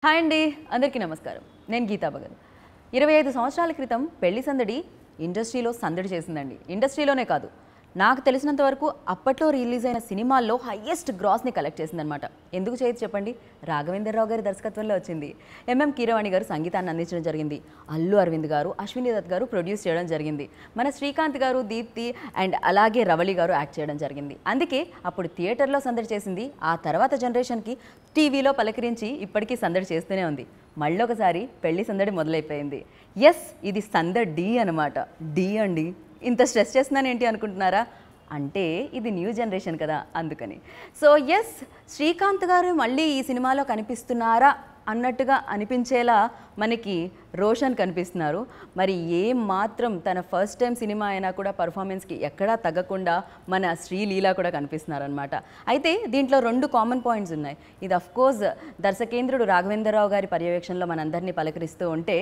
Hi అండి అందరికీ నమస్కారం నేను గీతా భగత్ ఇరవై ఐదు సంవత్సరాల క్రితం పెళ్లి సందడి ఇండస్ట్రీలో సందడి చేసిందండి ఇండస్ట్రీలోనే కాదు నాకు తెలిసినంత వరకు అప్పట్లో రిలీజ్ అయిన సినిమాల్లో హయ్యెస్ట్ గ్రాస్ని కలెక్ట్ చేసిందనమాట ఎందుకు చేయదు చెప్పండి రాఘవేంద్రరావు గారి దర్శకత్వంలో వచ్చింది ఎంఎం కీరవాణి గారు సంగీతాన్ని అందించడం జరిగింది అల్లు అరవింద్ గారు అశ్విని దత్ గారు ప్రొడ్యూస్ చేయడం జరిగింది మన శ్రీకాంత్ గారు దీప్తి అండ్ అలాగే రవళి గారు యాక్ట్ చేయడం జరిగింది అందుకే అప్పుడు థియేటర్లో సందడి చేసింది ఆ తర్వాత జనరేషన్కి టీవీలో పలకరించి ఇప్పటికీ సందడి చేస్తూనే ఉంది మళ్ళొకసారి పెళ్లి సందడి మొదలైపోయింది ఎస్ ఇది సందడి డి అనమాట డి అండి ఇంత స్ట్రెస్ చేస్తున్నాను ఏంటి అనుకుంటున్నారా అంటే ఇది న్యూ జనరేషన్ కదా అందుకని సో ఎస్ శ్రీకాంత్ గారు మళ్ళీ ఈ సినిమాలో కనిపిస్తున్నారా అన్నట్టుగా అనిపించేలా మనకి రోషన్ కనిపిస్తున్నారు మరి ఏ మాత్రం తన ఫస్ట్ టైం సినిమా అయినా కూడా పర్ఫార్మెన్స్కి ఎక్కడా తగ్గకుండా మన శ్రీలీల కూడా కనిపిస్తున్నారు అనమాట అయితే దీంట్లో రెండు కామన్ పాయింట్స్ ఉన్నాయి ఇది అఫ్ కోర్స్ దర్శకేంద్రుడు రాఘవేంద్రరావు గారి పర్యవేక్షణలో మనందరినీ పలకరిస్తూ ఉంటే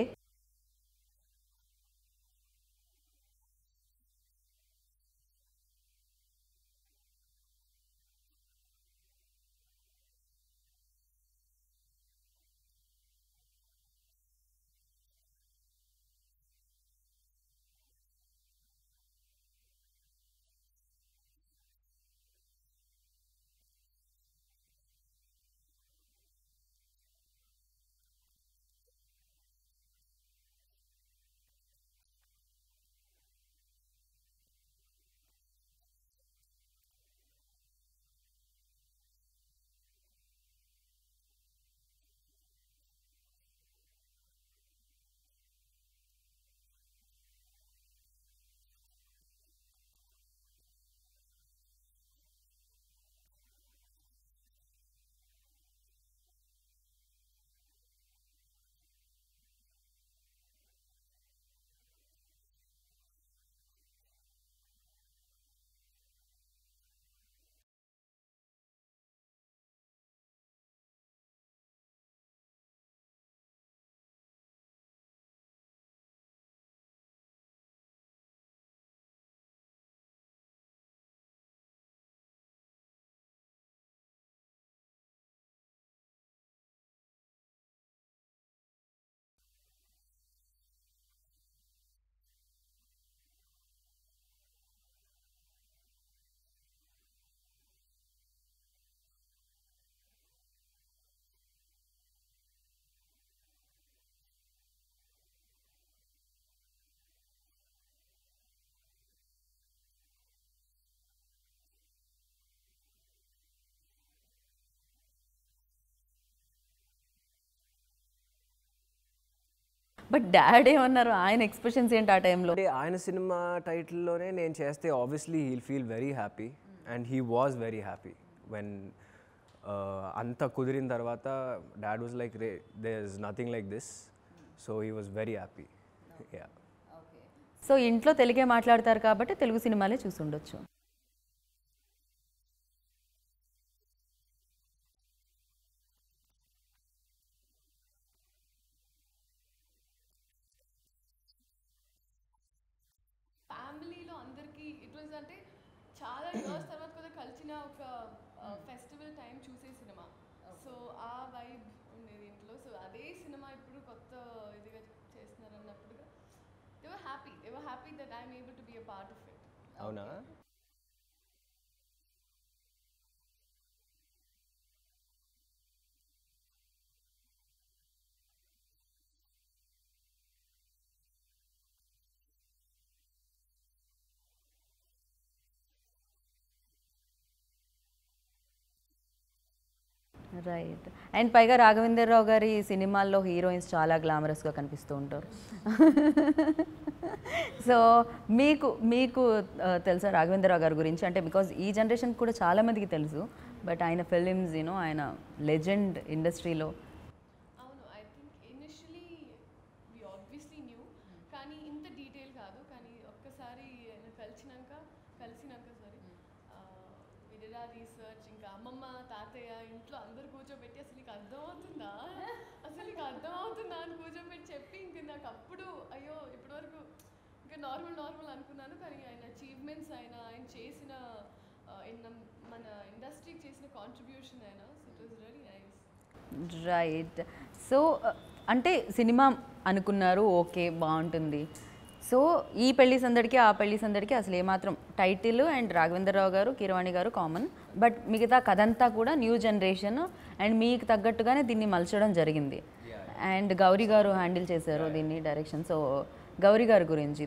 బట్ డాడ్ ఏమన్నారు ఆయన ఎక్స్ప్రెషన్స్ ఏంటి ఆ టైంలో అంటే ఆయన సినిమా టైటిల్లోనే నేను చేస్తే obviously he'll feel very happy and he was very happy when అంత కుదిరిన తర్వాత డాడ్ వాజ్ లైక్ రే దే is nothing like this so he was very happy yeah so ఇంట్లో తెలుగే మాట్లాడతారు కాబట్టి తెలుగు సినిమాలే చూసి ఉండొచ్చు ఫ్యామిలీలో అందరికీ ఇట్ వాజ్ అంటే చాలా ఇయర్స్ తర్వాత కూడా కలిసిన ఒక ఫెస్టివల్ టైం చూసే సినిమా సో ఆ వైబ్ ఉండేది ఇంట్లో సో అదే సినిమా ఇప్పుడు కొత్త ఇదిగా చేస్తున్నారు అన్నప్పుడుగా they were happy they were happy that I'm able to be a part of it అవునా రైట్ అండ్ పైగా రాఘవేంద్రరావు గారి సినిమాల్లో హీరోయిన్స్ చాలా గ్లామరస్గా కనిపిస్తూ ఉంటారు సో మీకు మీకు ఆ, తెలుసా రాఘవేంద్రరావు గారి గురించి అంటే బికాజ్ ఈ జనరేషన్ కూడా చాలా మందికి తెలుసు బట్ ఆయన ఫిలిమ్స్ యూనో ఆయన లెజెండ్ ఇండస్ట్రీలో అవును I think initially we obviously new కానీ ఇంత డీటెయిల్ కాదు కానీ ఒక్కసారి ఆయన కలిసినాక కలిసినాక సారీ విడిరా రీసెర్చ్ ఇంకా అమ్మమ్మ తాతయ్య ఇంట్లో అందరు కూర్చోబెట్టి అసలు నీకు అర్థమవుతుందా అసలు నీకు అర్థమవుతుందా అని కూర్చోబెట్టి చెప్పి ఇంక నాకు అప్పుడు అయ్యో ఇప్పటివరకు ఇంకా నార్మల్ నార్మల్ అనుకున్నాను కానీ ఆయన అచీవ్మెంట్స్ ఆయన ఆయన చేసిన ఆ, in మన ఇండస్ట్రీకి చేసిన కాంట్రిబ్యూషన్ ఆయన so it was very nice right so అంటే సినిమా అనుకున్నారు ఓకే బాగుంటుంది సో ఈ పెళ్లి సందడికి ఆ పెళ్లి సందడికి అసలు ఏమాత్రం టైటిల్ అండ్ రాఘవేంద్రరావు గారు కీరవాణి గారు కామన్ బట్ మిగతా కథ అంతా కూడా న్యూ జనరేషన్ అండ్ మీకు తగ్గట్టుగానే దీన్ని మలచడం జరిగింది అండ్ గౌరీ గారు హ్యాండిల్ చేశారు దీన్ని డైరెక్షన్ సో గౌరీ గారి గురించి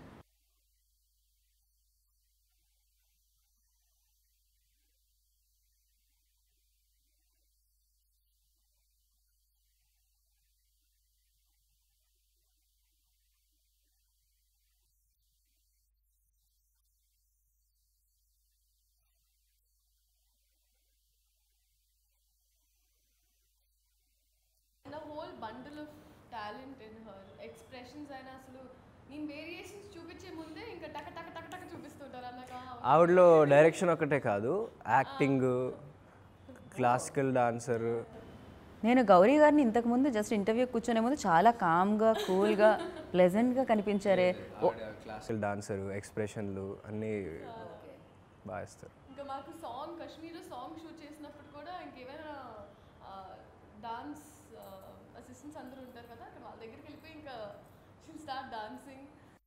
and whole bundle of talent in her expressions అయినా అసలు నేను వేరియేషన్స్ చూపించే ముందే ఇంకా టక టక టక టక చూపిస్తుంటారు అన్నగా ఆవిడలో డైరెక్షన్ ఒకటే కాదు యాక్టింగ్ క్లాసికల్ డాన్సర్ నేను గౌరీ గారిని ఇంతకుముందు జస్ట్ ఇంటర్వ్యూ కూర్చునే ముందు చాలా కామ్గా కూల్గా ప్లెజెంట్గా కనిపించారే ఓ క్లాసికల్ డాన్సర్ ఎక్స్ప్రెషన్లు అన్నీ బాగా ఇస్తారు ఇంకా మాకు సాంగ్ కాశ్మీర్లో సాంగ్ షూట్ చేసినప్పుడు కూడా ఇంకేమైనా డాన్స్ అసిస్టెంట్స్ అందరూ ఉంటారు కదా అక్కడ వాళ్ళ దగ్గరికి వెళ్ళిపోయి ఇంకా షిల్ స్టార్ట్ డాన్సింగ్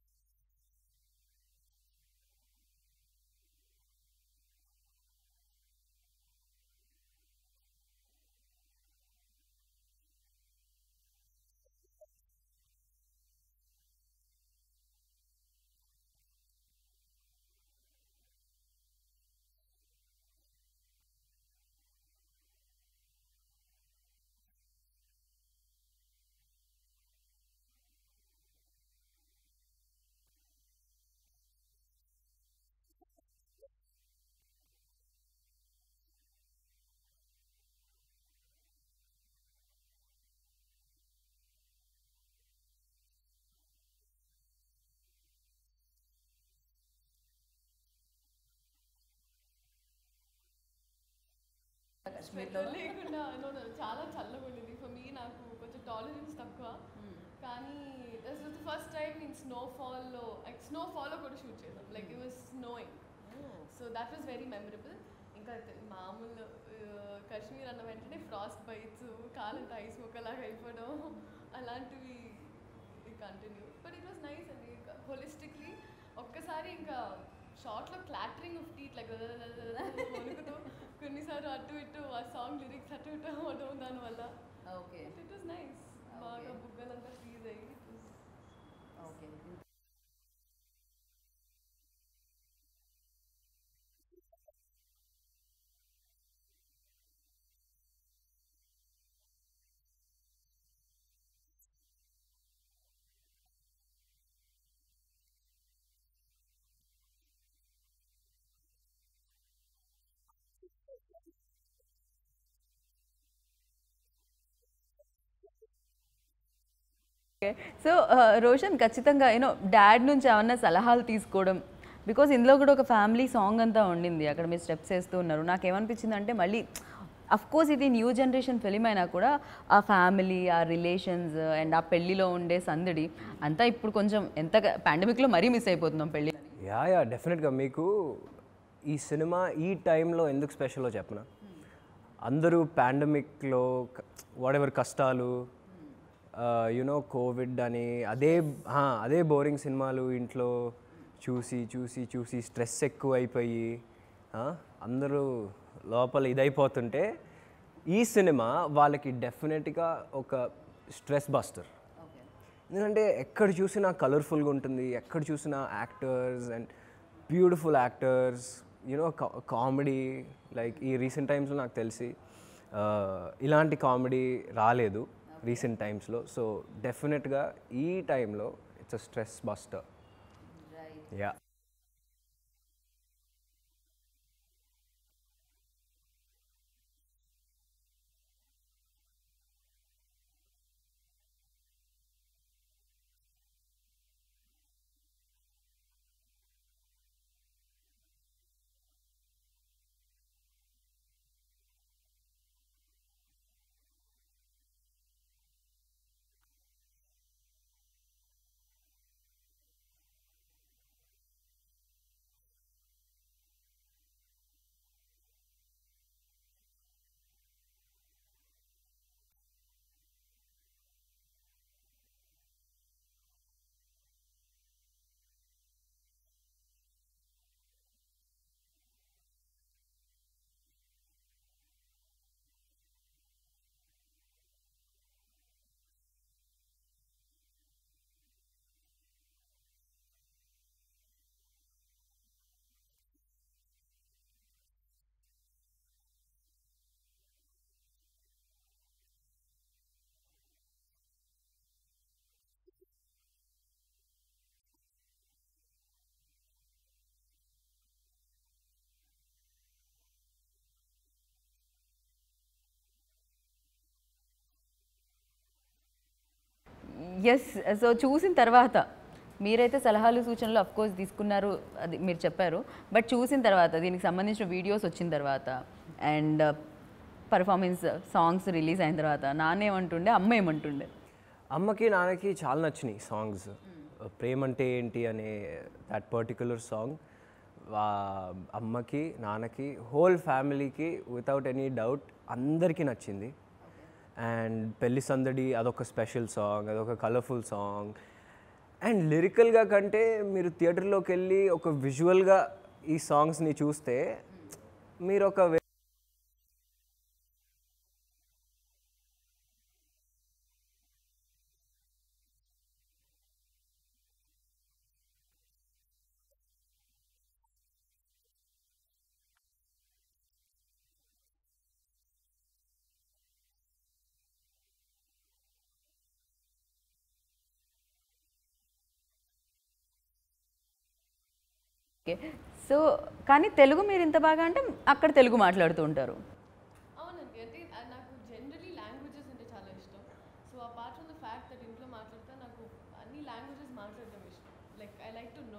స్వెటర్ లేకుండా no, no, చాలా చల్లగా ఉండింది ఫర్ మీ నాకు కొంచెం టాలరెన్స్ తక్కువ కానీ this was the first time నేను స్నోఫాల్లో లైక్ స్నోఫాల్లో కూడా షూట్ చేసాం like it was snowing so that was very memorable ఇంకా తె- మామూలు uh, కాశ్మీర్ అన్న వెంటనే ఫ్రాస్ట్ బైట్స్ కాలంతా ఐస్ ముక్కలాగా అయిపోవడం అలాంటివి continue but it was nice అండి హోలిస్టిక్లీ ఒక్కసారి ఇంకా షార్ట్లో క్లాటరింగ్ ఆఫ్ టీట్ లైక్ వణుకుతూ కొన్నిసార్లు అటు ఇటు ఆ సాంగ్ లిరిక్స్ అటు ఇటు అవడం దానివల్ల ఓకే ఇట్ వాస్ నైస్ బాగా బుగ్గలంతా ఫ్రీజ్ అయ్యి it was- okay so Roshan ఖచ్చితంగా యూనో డాడ్ నుంచి ఏమన్నా సలహాలు తీసుకోవడం బికాజ్ ఇందులో కూడా ఒక ఫ్యామిలీ సాంగ్ అంతా ఉండింది అక్కడ మీరు స్టెప్స్ వేస్తూ ఉన్నారు నాకేమనిపించింది అంటే మళ్ళీ అఫ్ కోర్స్ ఇది న్యూ జనరేషన్ ఫిలిం అయినా కూడా ఆ ఫ్యామిలీ ఆ రిలేషన్స్ అండ్ ఆ పెళ్లిలో ఉండే సందడి అంతా ఇప్పుడు కొంచెం ఎంత పాండమిక్లో మరీ మిస్ అయిపోతున్నాం పెళ్ళి యా యా డెఫినెట్గా మీకు ఈ సినిమా ఈ టైంలో ఎందుకు స్పెషలో చెప్పనా అందరూ పాండమిక్లో వాట్ ఎవర్ కష్టాలు యునో కోవిడ్ అని అదే ఆ, అదే బోరింగ్ సినిమాలు ఇంట్లో చూసి చూసి చూసి స్ట్రెస్ ఎక్కువ అయిపోయి ఆ, అందరూ లోపల ఇదైపోతుంటే ఈ సినిమా వాళ్ళకి డెఫినెట్గా ఒక స్ట్రెస్ బస్టర్ ఎందుకంటే ఎక్కడ చూసినా కలర్ఫుల్గా ఉంటుంది ఎక్కడ చూసినా actors and beautiful actors you know comedy like ఈ రీసెంట్ టైమ్స్లో నాకు తెలిసి ఆ, ఇలాంటి కామెడీ రాలేదు రీసెంట్ టైమ్స్లో సో డెఫినెట్గా ఈ టైంలో it's a stress buster yeah yes so చూసిన తర్వాత మీరైతే సలహాలు సూచనలు అఫ్ కోర్స్ తీసుకున్నారు అది మీరు చెప్పారు బట్ చూసిన తర్వాత దీనికి సంబంధించిన వీడియోస్ వచ్చిన తర్వాత అండ్ పర్ఫార్మెన్స్ సాంగ్స్ రిలీజ్ అయిన తర్వాత నాన్న ఏమంటుండే అమ్మ ఏమంటుండే అమ్మకి నాన్నకి చాలా నచ్చినాయి సాంగ్స్ ప్రేమ అంటే ఏంటి అనే దట్ పర్టికులర్ సాంగ్ అమ్మకి నాన్నకి హోల్ ఫ్యామిలీకి వితౌట్ ఎనీ డౌట్ అందరికీ నచ్చింది అండ్ పెళ్లి సందడి అదొక స్పెషల్ సాంగ్ అదొక కలర్ఫుల్ సాంగ్ అండ్ లిరికల్గా కంటే మీరు థియేటర్లోకి వెళ్ళి ఒక విజువల్గా ఈ సాంగ్స్ని చూస్తే మీరు ఒక వే- ఓకే సో కానీ తెలుగు మీరు ఇంత బాగా అంటే అక్కడ తెలుగు మాట్లాడుతూ ఉంటారు అవునండి అంటే ఆ నాకు జనరలీ లాంగ్వేజెస్ అంటే చాలా ఇష్టం so apart from the fact that ఇంట్లో మాట్లాడితే నాకు అన్ని లాంగ్వేజెస్ మాట్లాడడం ఇష్టం like I like to no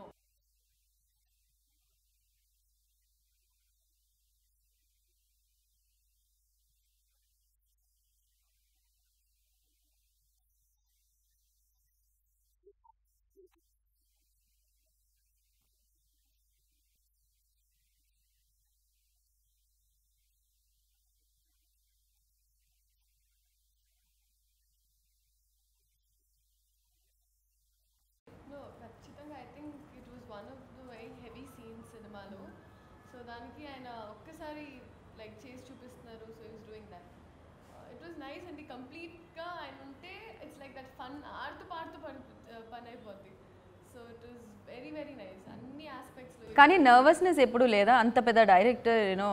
no ఖచ్చితంగా I think it was one of the very heavy scenes సినిమాలో సో దానికి ఆయన ఒక్కసారి లైక్ చేసి చూపిస్తున్నారు so is doing that it was nice అండి కంప్లీట్గా ఆయన ఉంటే ఇట్స్ లైక్ దట్ ఫన్ ఆడుతూ పాడుతూ పని పని అయిపోద్ది so it was very very nice అన్ని ఆస్పెక్ట్స్లో కానీ నర్వస్నెస్ ఎప్పుడు లేదా అంత పెద్ద డైరెక్టర్ యూనో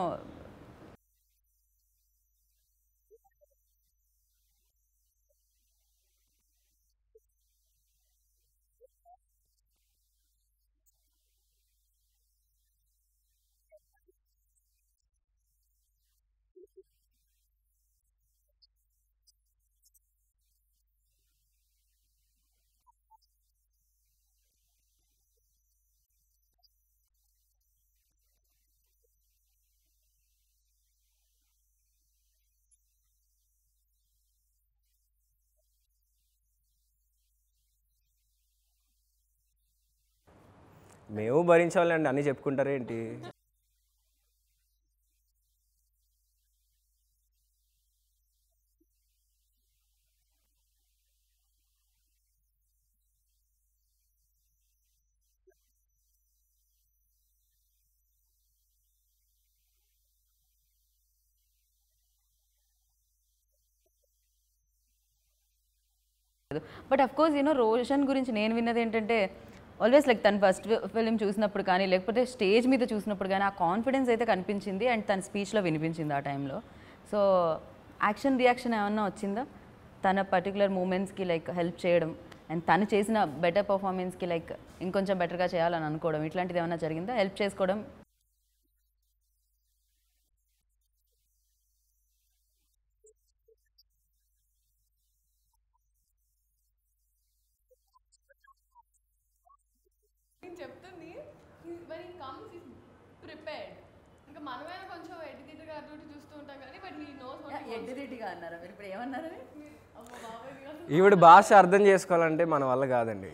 మేము భరించాలండి అన్నీ చెప్పుకుంటారేంటి but of course you know Roshan గురించి నేను విన్నది ఏంటంటే ఆల్వేస్ లైక్ తన ఫస్ట్ ఫిలిం చూసినప్పుడు కానీ లేకపోతే స్టేజ్ మీద చూసినప్పుడు కానీ ఆ కాన్ఫిడెన్స్ అయితే కనిపించింది అండ్ తన స్పీచ్లో వినిపించింది ఆ టైంలో సో యాక్షన్ రియాక్షన్ ఏమన్నా వచ్చిందా తన పర్టికులర్ మూమెంట్స్కి లైక్ హెల్ప్ చేయడం అండ్ తను చేసిన బెటర్ పర్ఫార్మెన్స్కి లైక్ ఇంకొంచెం బెటర్గా చేయాలని అనుకోవడం ఇట్లాంటిది ఏమైనా జరిగిందా హెల్ప్ చేసుకోవడం నేను చెప్తుంది when he comes is prepared ఇంకా మనమైనా కొంచెం ఎడ్యుకేటెడ్గా అటు ఇటు చూస్తూ ఉంటాం కానీ బట్ హీ నోస్ వాట్ ఎడ్డిరెడ్డిగా అన్నారా మీరు ఇప్పుడు ఏమన్నారు అమ్మ బాబాయ్ ఇది అసలు ఈవిడ భాష అర్థం చేసుకోవాలంటే మన వల్ల కాదండి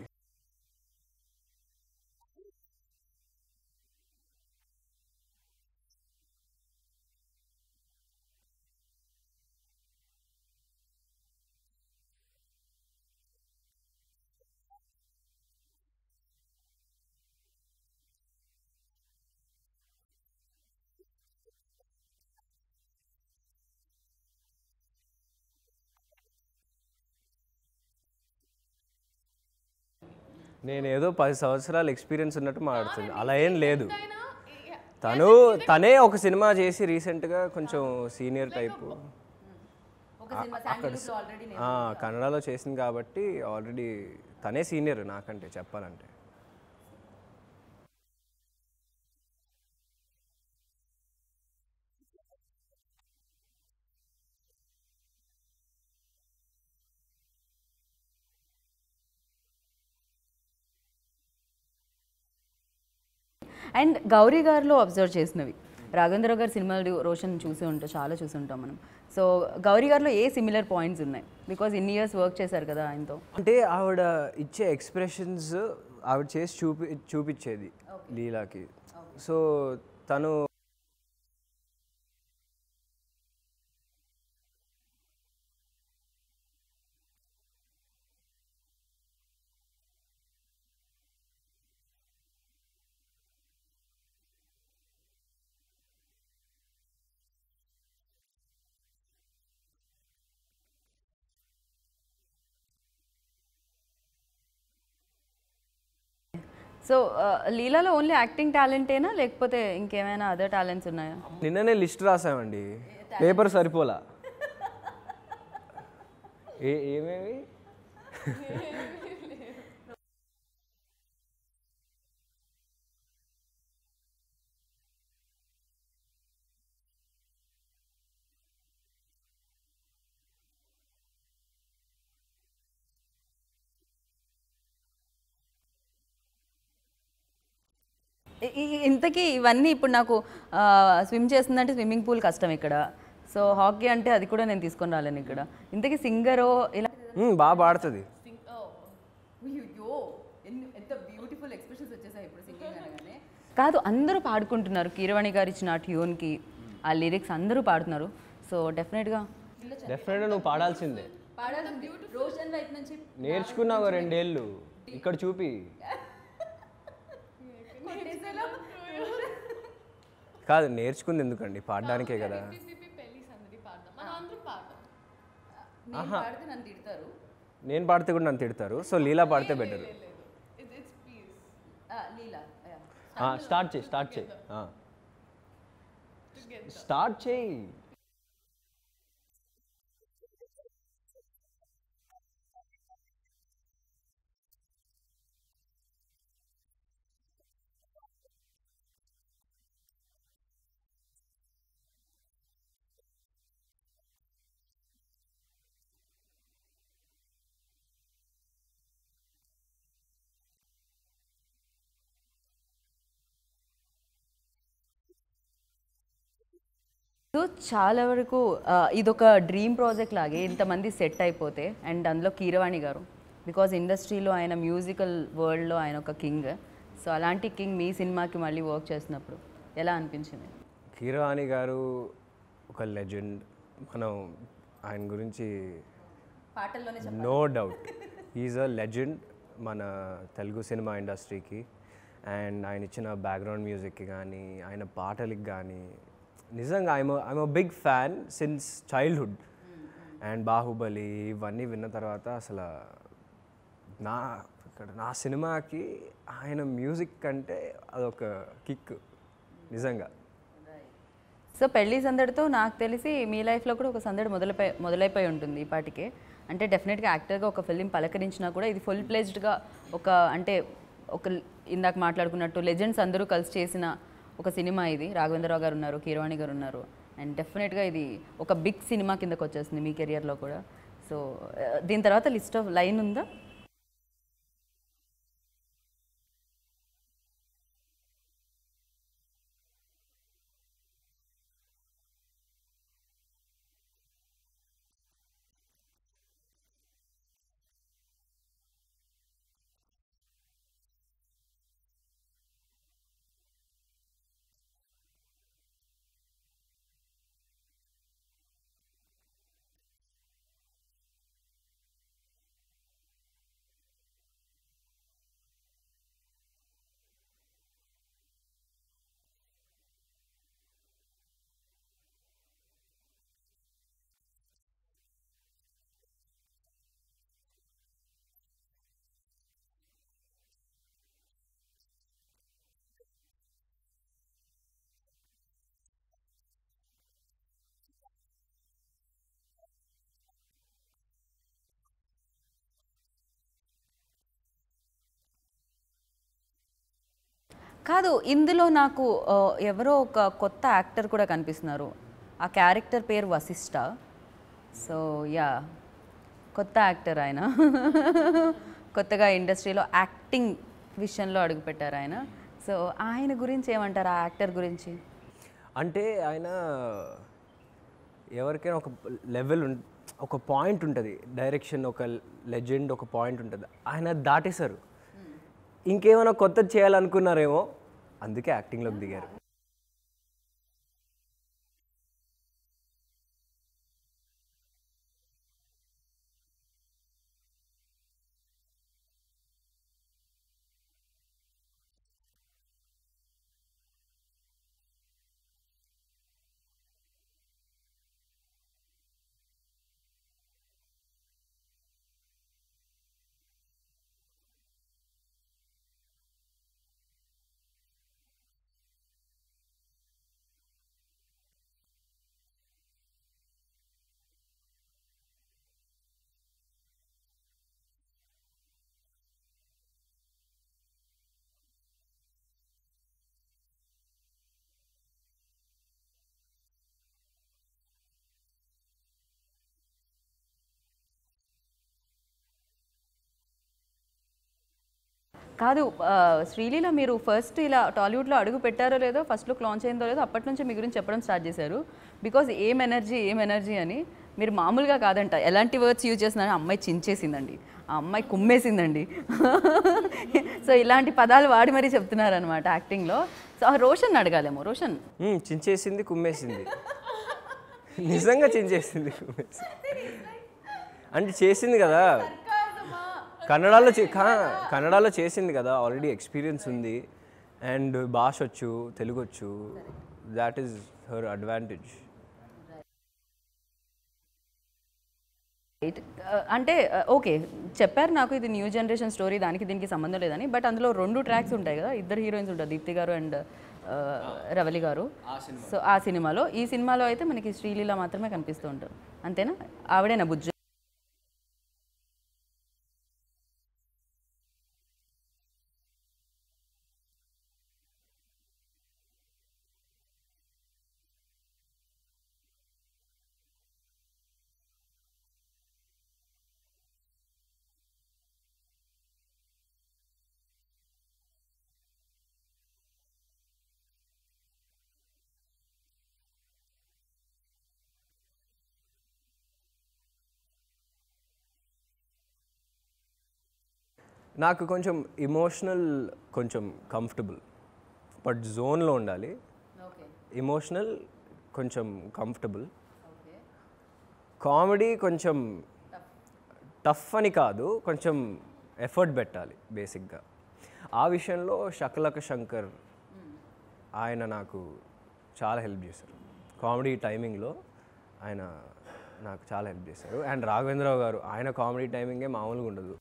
నేను ఏదో పది సంవత్సరాల ఎక్స్పీరియన్స్ ఉన్నట్టు మాట్లాడుతుంది అలా ఏం లేదు అయినా ఏ- తను తనే ఒక సినిమా చేసి రీసెంట్గా కొంచెం సీనియర్ టైపు ఒక సినిమా శాండిల్వుడ్లో ఆల్రెడీ ఆ, కన్నడలో చేసింది కాబట్టి ఆల్రెడీ తనే సీనియర్ నాకంటే చెప్పాలంటే అండ్ గౌరీ గారిలో అబ్జర్వ్ చేసినవి రాఘవేంద్ర గారి సినిమాలు రోషన్ చూసి ఉంటాం చాలా చూసి ఉంటాం మనం సో గౌరీ గారిలో ఏ సిమిలర్ పాయింట్స్ ఉన్నాయి బికాజ్ ఇన్ని ఇయర్స్ వర్క్ చేశారు కదా ఆయనతో అంటే ఆవిడ ఇచ్చే ఎక్స్ప్రెషన్స్ ఆవిడ చేసి చూపి చూపించేది లీలాకి సో తను సో లీలాలో ఓన్లీ యాక్టింగ్ టాలెంటేనా లేకపోతే ఇంకేమైనా అదర్ టాలెంట్స్ ఉన్నాయా నిన్ననే లిస్ట్ రాసామండి పేపర్ సరిపోలా ఏ ఏమేమి ఇ- ఇ- ఇంతకీ ఇవన్నీ ఇప్పుడు నాకు స్విమ్ చేస్తుందంటే స్విమ్మింగ్ పూల్ కష్టం ఇక్కడ సో హాకీ అంటే అది కూడా నేను తీసుకొని రాలేను ఇక్కడ ఇంతకీ సింగరో ఇలా మ్మ్, బాగా పాడుతుంది ఎంత బ్యూటిఫుల్ ఎక్స్ప్రెషన్స్ వచ్చేసాయి ఇప్పుడు సింగింగ్ అనగానే కాదు అందరూ పాడుకుంటున్నారు కీరవాణి గారు ఇచ్చిన ఆ ట్యూన్కి ఆ లిరిక్స్ అందరూ పాడుతున్నారు సో డెఫినెట్గా డెఫినెట్గా నువ్వు పాడాల్సిందే రోషన్ వైపు నుంచి నేర్చుకున్నావు రెండేళ్ళు ఇక్కడ చూపి కాదు నేర్చుకుంది ఎందుకండి పాడడానికే కదా పిపి పెళ్లి సందడి పాడదాం మనం అందరం పాడదాం నేను పాడితే నన్ను తిడతారు నేను పాడితే కూడా నన్ను తిడతారు సో లీలా పాడితే better it's it's please Leela start చేయి స్టార్ట్ చేయి స్టార్ట్ చేయి సో చాలా వరకు ఆ, ఇదొక డ్రీమ్ ప్రాజెక్ట్ లాగే ఇంతమంది సెట్ అయిపోతే అండ్ అందులో కీరవాణి గారు బికాజ్ ఇండస్ట్రీలో ఆయన మ్యూజికల్ వరల్డ్లో ఆయన ఒక కింగ్ సో అలాంటి కింగ్ మీ సినిమాకి మళ్ళీ వర్క్ చేసినప్పుడు ఎలా అనిపించింది కీరవాణి గారు ఒక లెజెండ్ మనం ఆయన గురించి పాటల్లోనే no doubt is a legend మన తెలుగు సినిమా ఇండస్ట్రీకి అండ్ ఆయన ఇచ్చిన బ్యాక్గ్రౌండ్ మ్యూజిక్కి కానీ ఆయన పాటలకి కానీ నిజంగా I'm I'm a big fan since childhood and Baahubali ఇవన్నీ విన్న తర్వాత అసలు నా ఇక్కడ నా సినిమాకి ఆయన మ్యూజిక్ కంటే అదొక కిక్ నిజంగా సో పెళ్లి సందడితో నాకు తెలిసి మీ లైఫ్లో కూడా ఒక సందడి మొదలైపోయి మొదలైపోయి ఉంటుంది ఈ పాటికే అంటే డెఫినెట్గా యాక్టర్గా ఒక ఫిలిం పలకరించినా కూడా ఇది ఫుల్ ప్లేజ్డ్గా ఒక అంటే ఒక ఇందాక మాట్లాడుకున్నట్టు లెజెండ్స్ అందరూ కలిసి చేసిన ఒక సినిమా ఇది రాఘవేంద్రరావు గారు ఉన్నారు కీరవాణి గారు ఉన్నారు అండ్ డెఫినెట్గా ఇది ఒక బిగ్ సినిమా కిందకు వచ్చేస్తుంది మీ కెరియర్లో కూడా సో దీని తర్వాత లిస్ట్ ఆఫ్ లైన్ ఉందా కాదు ఇందులో నాకు ఆ, ఎవరో ఒక కొత్త యాక్టర్ కూడా కనిపిస్తున్నారు ఆ క్యారెక్టర్ పేరు వశిష్ట సో యా కొత్త యాక్టర్ ఆయన కొత్తగా ఇండస్ట్రీలో యాక్టింగ్ విషయంలో అడుగుపెట్టారు ఆయన సో ఆయన గురించి ఏమంటారు ఆ యాక్టర్ గురించి అంటే ఆయన ఎవరికైనా ఒక లెవెల్ ఉం ఒక పాయింట్ ఉంటుంది డైరెక్షన్ ఒక లెజెండ్ ఒక పాయింట్ ఉంటుంది ఆయన దాటేశారు ఇంకేమైనా కొత్తది చేయాలనుకున్నారేమో అందుకే యాక్టింగ్లోకి దిగారు కాదు ఆ, శ్రీలీల మీరు ఫస్ట్ ఇలా టాలీవుడ్లో అడుగు పెట్టారో లేదో ఫస్ట్ లుక్ లాంచ్ అయిందో లేదో అప్పటి నుంచి మీ గురించి చెప్పడం స్టార్ట్ చేశారు బికాజ్ ఏం ఎనర్జీ ఏం ఎనర్జీ అని మీరు మామూలుగా కాదంట ఎలాంటి వర్డ్స్ యూజ్ చేస్తున్నారో అమ్మాయి చించేసిందండి ఆ అమ్మాయి కుమ్మేసిందండి సో ఇలాంటి పదాలు వాడి మరీ చెప్తున్నారనమాట యాక్టింగ్లో సో ఆ రోషన్ అడగాలేమో రోషన్ మ్మ్, చించేసింది కుమ్మేసింది నిజంగా చించేసింది కుమ్మేసింది అంటే చేసింది కదా కన్నడలో చే- కా- కన్నడలో చేసింది కదా ఆల్రెడీ ఎక్స్పీరియన్స్ ఉంది అండ్ భాష వచ్చు తెలుగు వచ్చు that is her advantage right అంటే ఓకే చెప్పారు నాకు ఇది న్యూ జనరేషన్ స్టోరీ దానికి దీనికి సంబంధం లేదని బట్ అందులో రెండు ట్రాక్స్ ఉంటాయి కదా ఇద్దరు హీరోయిన్స్ ఉంటారు దీప్తి గారు అండ్ రవలి గారు సో ఆ సినిమాలో ఈ సినిమాలో అయితే మనకి శ్రీలీల మాత్రమే కనిపిస్తూ ఉంటారు అంతేనా ఆవిడేనా బుజ్జు నాకు కొంచెం ఇమోషనల్ కొంచెం కంఫర్టబుల్ బట్ జోన్లో ఉండాలి ఇమోషనల్ కొంచెం కంఫర్టబుల్ కామెడీ కొంచెం టఫ్ అని కాదు కొంచెం ఎఫర్ట్ పెట్టాలి బేసిక్గా ఆ విషయంలో శకలక శంకర్ ఆయన నాకు చాలా హెల్ప్ చేశారు కామెడీ టైమింగ్లో ఆయన నాకు చాలా హెల్ప్ చేశారు అండ్ రాఘవేంద్రరావు గారు ఆయన కామెడీ టైమింగే మామూలుగా ఉండదు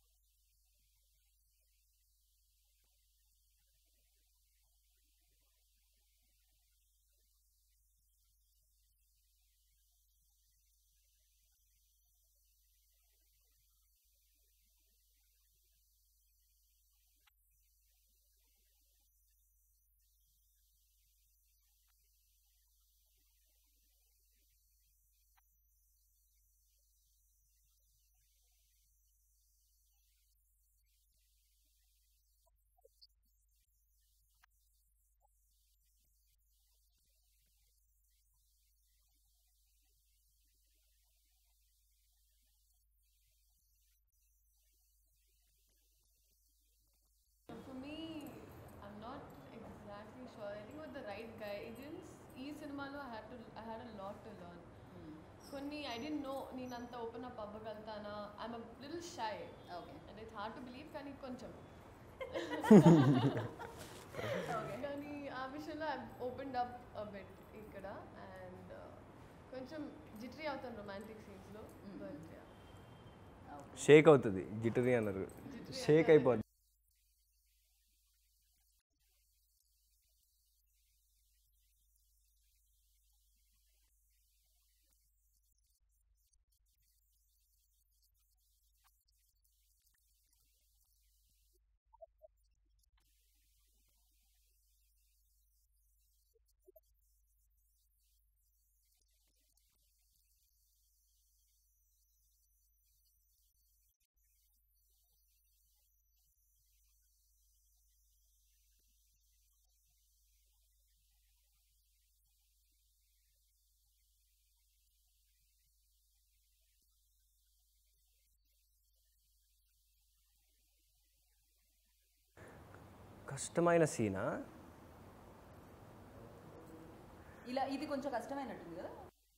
For me, I'm not exactly sure. I think with the right guidance, ఈ సినిమాలో I had to I had a lot to learn. కొన్ని ఐ డెంట్ నో నేను అంత ఓపెన్ అప్ అవ్వగలుగుతానా I'm a little shy and it's hard to believe కానీ కొంచెం కానీ ఆ విషయంలో I opened up a bit ఇక్కడ అండ్ కొంచెం జిట్రీ అవుతాను రొమాంటిక్ సీన్స్లో బట్ షేక్ అవుతుంది జిటరీ అన్నారు షేక్ అయిపోద్ది కష్టమైన సీనా ఇలా ఇది కొంచెం కష్టమైనట్టుంది కదా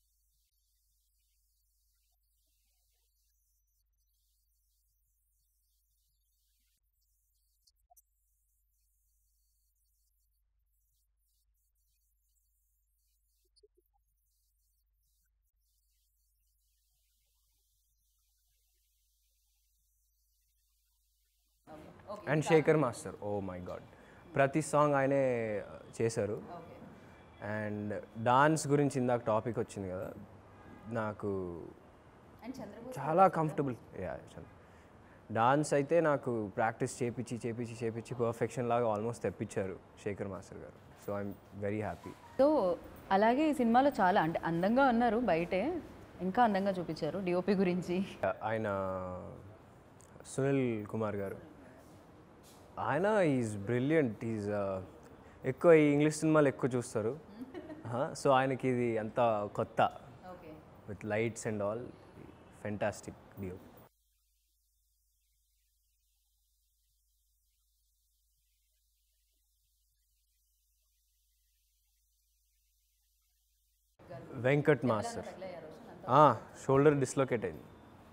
and Shekhar master oh my god ప్రతి సాంగ్ ఆయనే చేశారు అండ్ డాన్స్ గురించి ఇందాక టాపిక్ వచ్చింది కదా నాకు అండ్ చంద్రబోస్ చాలా కంఫర్టబుల్ డాన్స్ అయితే నాకు ప్రాక్టీస్ చేపించి చేపించి చేపించి పర్ఫెక్షన్ లాగా ఆల్మోస్ట్ తెప్పించారు శేఖర్ మాస్టర్ గారు so I'm very happy so అలాగే ఈ సినిమాలో చాలా అంటే అందంగా ఉన్నారు బయటే ఇంకా అందంగా చూపించారు డిఓపి గురించి ఆయన సునీల్ కుమార్ గారు ఆయన ఈజ్ బ్రిలియంట్ ఈజ్ ఎక్కువ ఈ ఇంగ్లీష్ సినిమాలు ఎక్కువ చూస్తారు సో ఆయనకి ఇది అంత కొత్త okay with lights and all fantastic డియో వెంకట్ మాస్టర్ షోల్డర్ డిస్లొకేట్ అయింది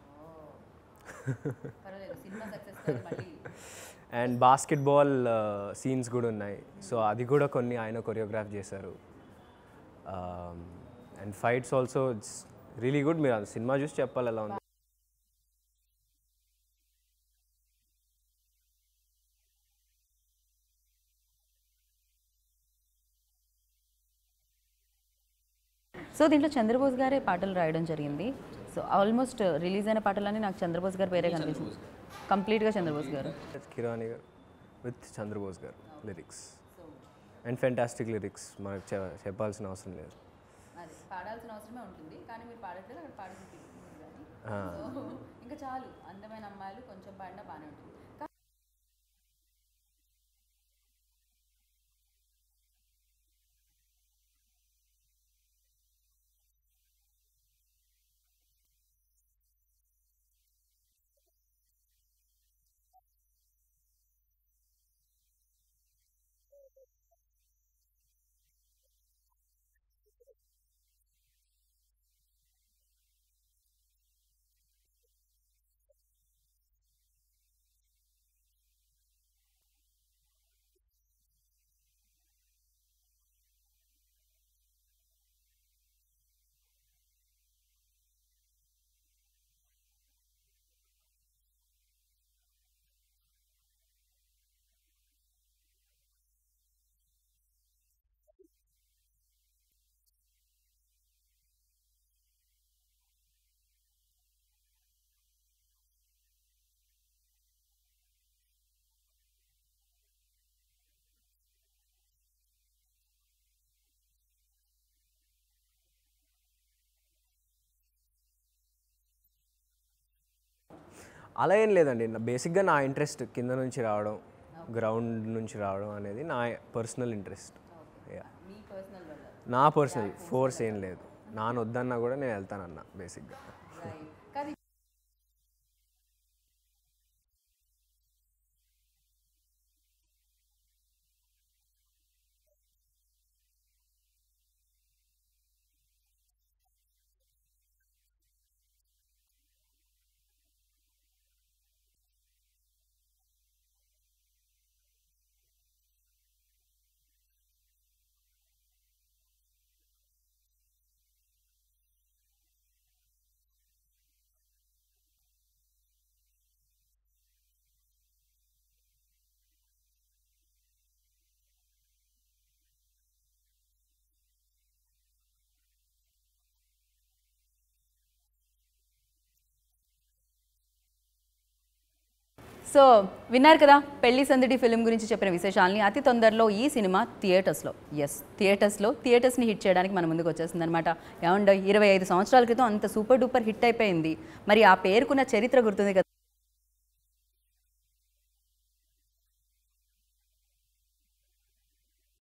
పర్వాలేదు సినిమా సక్సెస్ మళ్ళీ అండ్ బాస్కెట్బాల్ సీన్స్ కూడా ఉన్నాయి సో అది కూడా కొన్ని ఆయన కొరియోగ్రాఫ్ చేశారు and fights also it's really good మీరు ఆ సినిమా చూసి చెప్పాలి ఎలా ఉంది సో దీంట్లో చంద్రబోస్ గారే పాటలు రాయడం జరిగింది సో ఆల్మోస్ట్ రిలీజ్ అయిన పాటలన్నీ నాకు చంద్రబోస్ గారు వేరే కనిపిస్తుంది కంప్లీట్గా చంద్రబోస్ గారు కిరాణి గారు విత్ చంద్రబోస్ గారు లిరిక్స్ అండ్ ఫెంటాస్టిక్ లిరిక్స్ మనకు చె- చెప్పాల్సిన అవసరం లేదు అది పాడాల్సిన అవసరమే ఉంటుంది కానీ మీరు పాడట్లేదు అక్కడ పాడాల్సి ఆ. ఇంకా చాలు అందమైన అమ్మాయిలు కొంచెం పాడినా బాగానే ఉంటుంది కా- అలా ఏం లేదండి నా- బేసిక్గా నా ఇంట్రెస్ట్ కింద నుంచి రావడం గ్రౌండ్ నుంచి రావడం అనేది నా పర్సనల్ ఇంట్రెస్ట్ మీ పర్సనల్ వల్ల నా పర్సనల్ ఫోర్స్ ఏం లేదు నాన్న వద్దన్నా కూడా నేను వెళ్తానన్నా బేసిక్గా కానీ సో విన్నారు కదా పెళ్లి సందడి ఫిలిం గురించి చెప్పిన విశేషాలని అతి తొందరలో ఈ సినిమా థియేటర్స్లో ఎస్ థియేటర్స్లో థియేటర్స్ని హిట్ చేయడానికి మన ముందుకు వచ్చేసింది అనమాట ఏమండో ఇరవై ఐదు సంవత్సరాల క్రితం అంత సూపర్ డూపర్ హిట్ అయిపోయింది మరి ఆ పేరుకున్న చరిత్ర గుర్తుంది కదా